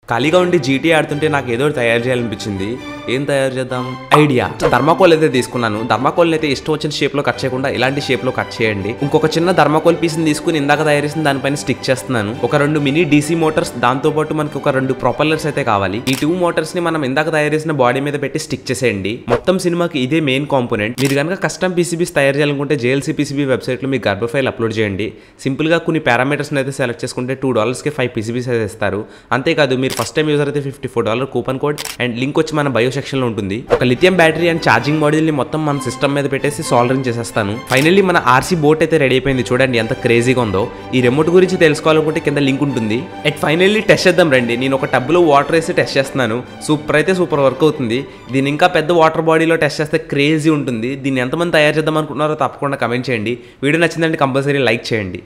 ఖాళీగా ఉండి జీటీ ఆడుతుంటే నాకు ఏదో ఒకటి తయారు చేయాలనిపించింది ఏం తయారు చేద్దాం ఐడియా థర్మాకోల్ అయితే తీసుకున్నాను థర్మాకోల్ అయితే ఇష్టం వచ్చిన షేప్ లో కట్ చేయకుండా ఇలాంటి షేప్ లో కట్ చేయండి ఇంకొక చిన్న థర్మాకోల్ పీస్ తీసుకుని ఇందాక తయారు చేసిన దానిపైన స్టిక్ చేస్తున్నాను ఒక రెండు మినీ డీసీ మోటార్స్ దాంతో పాటు మనకి ఒక రెండు ప్రొపల్లర్స్ అయితే కావాలి ఈ టూ మోటార్స్ ని మనం ఇందాక తయారు చేసిన బాడీ మీద పెట్టి స్టిక్ చేసేయండి మొత్తం సినిమాకి ఇదే మెయిన్ కాంపోనెంట్ మీరు కనుక కస్టమ్ పీసీబీస్ తయారు చేయాలనుకుంటే జేఎల్సీ పీసీబీ వెబ్సైట్ లో మీ గర్భ ఫైల్ అప్లోడ్ చేయండి సింపుల్ గా కొన్ని పారామీటర్స్ అయితే సెలెక్ట్ చేసుకుంటే టూ డాలర్స్ కి ఫైవ్ పీసీబీస్ అయితే ఇస్తారు అంతేకాదు మీరు ఫస్ట్ టైం యూజర్ అయితే fifty four dollar coupon code and link వచ్చి మన బయో సెక్షన్ లో ఉంటుంది ఒక lithium battery and charging module ని మొత్తం మన సిస్టమ్ మీద పెట్టేసి సాల్డరింగ్ చేసేస్తాను ఫైనల్లీ మన ఆర్సీ బోట్ అయితే రెడీ అయిపోయింది చూడండి ఎంత క్రేజీగా ఉందో ఈ రిమోట్ గురించి తెలుసుకోవాలనుకుంటే కింద లింక్ ఉంటుంది అండ్ ఫైనల్లీ టెస్ట్ చేద్దాం రండి నేను ఒక టబ్లో వాటర్ వేసి టెస్ట్ చేస్తున్నాను సూపర్ అయితే సూపర్ వర్క్ అవుతుంది దీని ఇంకా పెద్ద వాటర్ బాడీలో టెస్ట్ చేస్తే క్రేజీ ఉంటుంది దీన్ని ఎంతమంది తయారు చేద్దాం అనుకుంటున్నారో తప్పకుండా కమెంట్ చేయండి వీడియో నచ్చిందంటే కంపల్సరీ లైక్ చేయండి